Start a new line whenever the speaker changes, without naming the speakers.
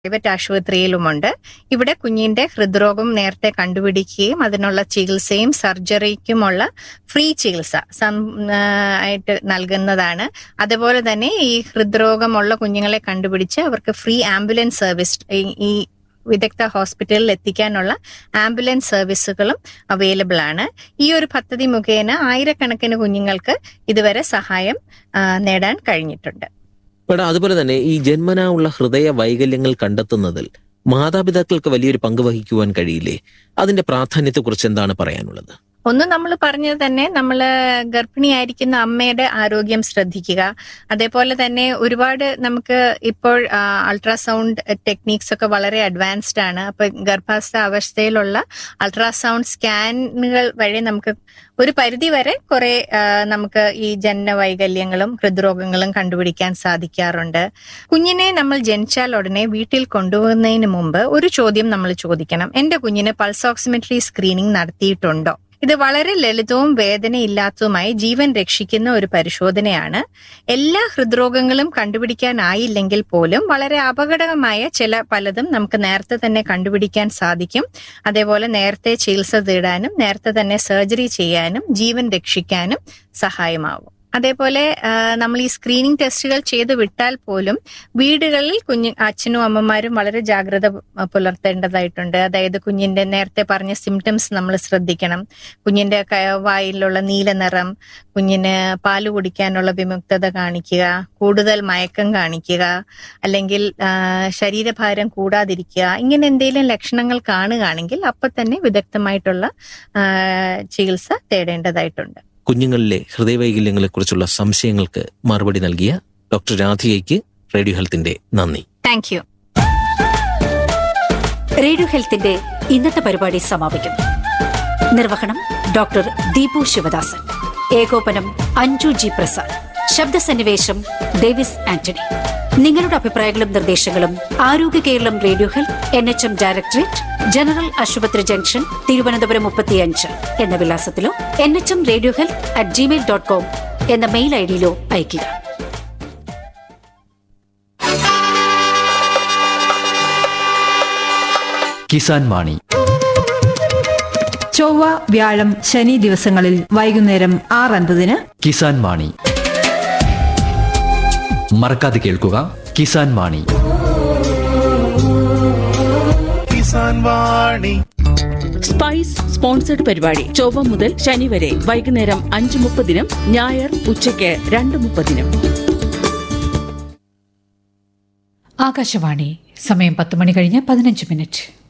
private ആശുപത്രിയിലുമുണ്ട് ഇവിടെ കുഞ്ഞിന്റെ ഹൃദ്രോഗം നേരത്തെ കണ്ടുപിടിക്കുകയും അതിനുള്ള ചികിത്സയും സർജറിക്കുമുള്ള ഫ്രീ ചികിത്സ സം- ആ, ആയിട്ട് നൽകുന്നതാണ് അതുപോലെ തന്നെ ഈ ഹൃദ്രോഗമുള്ള കുഞ്ഞുങ്ങളെ കണ്ടുപിടിച്ച് അവർക്ക് ഫ്രീ ആംബുലൻസ് സർവീസ് ഈ- ഈ വിദഗ്ധ ഹോസ്പിറ്റലിൽ എത്തിക്കാനുള്ള ആംബുലൻസ് സർവീസുകളും അവൈലബിൾ ആണ് ഈ ഒരു പദ്ധതി മുഖേന ആയിരക്കണക്കിന് കുഞ്ഞുങ്ങൾക്ക് ഇതുവരെ സഹായം ആ, നേടാൻ കഴിഞ്ഞിട്ടുണ്ട്
മേഡം അതുപോലെ തന്നെ ഈ ജന്മനാ ഉള്ള ഹൃദയ വൈകല്യങ്ങൾ കണ്ടെത്തുന്നതിൽ മാതാപിതാക്കൾക്ക് വലിയൊരു പങ്ക് വഹിക്കുവാൻ കഴിയില്ലേ അതിന്റെ പ്രാധാന്യത്തെക്കുറിച്ച് എന്താണ് പറയാനുള്ളത്
ഒന്ന് നമ്മൾ പറഞ്ഞത് തന്നെ നമ്മൾ ഗർഭിണിയായിരിക്കുന്ന അമ്മയുടെ ആരോഗ്യം ശ്രദ്ധിക്കുക അതേപോലെ തന്നെ ഒരുപാട് നമുക്ക് ഇപ്പോൾ അൾട്രാസൗണ്ട് ടെക്നീക്സ് ഒക്കെ വളരെ അഡ്വാൻസ്ഡ് ആണ് അപ്പൊ ഗർഭാസ്ഥ അവസ്ഥയിലുള്ള അൾട്രാസൗണ്ട് സ്കാനുകൾ വഴി നമുക്ക് ഒരു പരിധി വരെ കുറെ നമുക്ക് ഈ ജനന വൈകല്യങ്ങളും ഹൃദ്രോഗങ്ങളും കണ്ടുപിടിക്കാൻ സാധിക്കാറുണ്ട് കുഞ്ഞിനെ നമ്മൾ ജനിച്ചാൽ ഉടനെ വീട്ടിൽ കൊണ്ടുപോകുന്നതിന് മുമ്പ് ഒരു ചോദ്യം നമ്മൾ ചോദിക്കണം എന്റെ കുഞ്ഞിന് പൾസ് ഓക്സിമെട്രി സ്ക്രീനിങ് നടത്തിയിട്ടുണ്ടോ ഇത് വളരെ ലളിതവും വേദനയില്ലാത്തതുമായി ജീവൻ രക്ഷിക്കുന്ന ഒരു പരിശോധനയാണ് എല്ലാ ഹൃദ്രോഗങ്ങളും കണ്ടുപിടിക്കാനായില്ലെങ്കിൽ പോലും വളരെ അപകടകമായ ചില പലതും നമുക്ക് നേരത്തെ തന്നെ കണ്ടുപിടിക്കാൻ സാധിക്കും അതേപോലെ നേരത്തെ ചികിത്സ തേടാനും നേരത്തെ തന്നെ സർജറി ചെയ്യാനും ജീവൻ രക്ഷിക്കാനും സഹായമാവും അതേപോലെ ആ, നമ്മൾ ഈ സ്ക്രീനിങ് ടെസ്റ്റുകൾ ചെയ്ത് വിട്ടാൽ പോലും വീടുകളിൽ കുഞ്ഞു അച്ഛനും അമ്മമാരും വളരെ ജാഗ്രത പുലർത്തേണ്ടതായിട്ടുണ്ട് അതായത് കുഞ്ഞിന്റെ നേരത്തെ പറഞ്ഞ സിംറ്റംസ് നമ്മൾ ശ്രദ്ധിക്കണം കുഞ്ഞിന്റെ ക- വായിലുള്ള നീല നിറം കുഞ്ഞിന് പാല് കുടിക്കാനുള്ള വിമുക്തത കാണിക്കുക കൂടുതൽ മയക്കം കാണിക്കുക അല്ലെങ്കിൽ ആ, ശരീരഭാരം കൂടാതിരിക്കുക ഇങ്ങനെ എന്തെങ്കിലും ലക്ഷണങ്ങൾ കാണുകയാണെങ്കിൽ അപ്പൊ തന്നെ വിദഗ്ധമായിട്ടുള്ള ആ, ചികിത്സ തേടേണ്ടതായിട്ടുണ്ട്
കുഞ്ഞുങ്ങളിലെ ഹൃദയവൈകല്യങ്ങളെക്കുറിച്ചുള്ള സംശയങ്ങൾക്ക് മറുപടി നൽകിയ ഡോക്ടർ രാധികയ്ക്ക് റേഡിയോ ഹെൽത്തിന്റെ നന്ദി
താങ്ക് യു
റേഡിയോ ഹെൽത്തിന്റെ ഇന്നത്തെ പരിപാടി സമാപിക്കുന്നു നിർവഹണം ഡോക്ടർ ദീപു ശിവദാസൻ ഏകോപനം അഞ്ജു ജി പ്രസാദ് ശബ്ദസന്നിവേശം ഡേവിസ് ആന്റണി നിങ്ങളുടെ അഭിപ്രായങ്ങളും നിർദ്ദേശങ്ങളും Arogya Keralam radio health N H M directorate general ആശുപത്രി ജംഗ്ഷൻ തിരുവനന്തപുരം മുപ്പത്തിയഞ്ച് എന്ന വിലാസത്തിലോ N H M radio health at Gmail dot com എന്ന മെയിൽ ഐ ഡിയിലോ അയയ്ക്കുക
കിസാൻ വാണി
ചൊവ്വ വ്യാഴം ശനി ദിവസങ്ങളിൽ വൈകുന്നേരം ആറ് അൻപതിന്
കിസാൻ വാണി മറക്കാതെ കേൾക്കുക കിസാൻ വാണി
കിസാൻ വാണി
സ്പൈസ് സ്പോൺസർഡ് പരിപാടി ചൊവ്വ മുതൽ ശനി വരെ വൈകുന്നേരം അഞ്ച് മുപ്പതിനും ഞായർ ഉച്ചയ്ക്ക് രണ്ട് മുപ്പതിനും
ആകാശവാണി സമയം പത്ത് മണി കഴിഞ്ഞ് പതിനഞ്ച് മിനിറ്റ്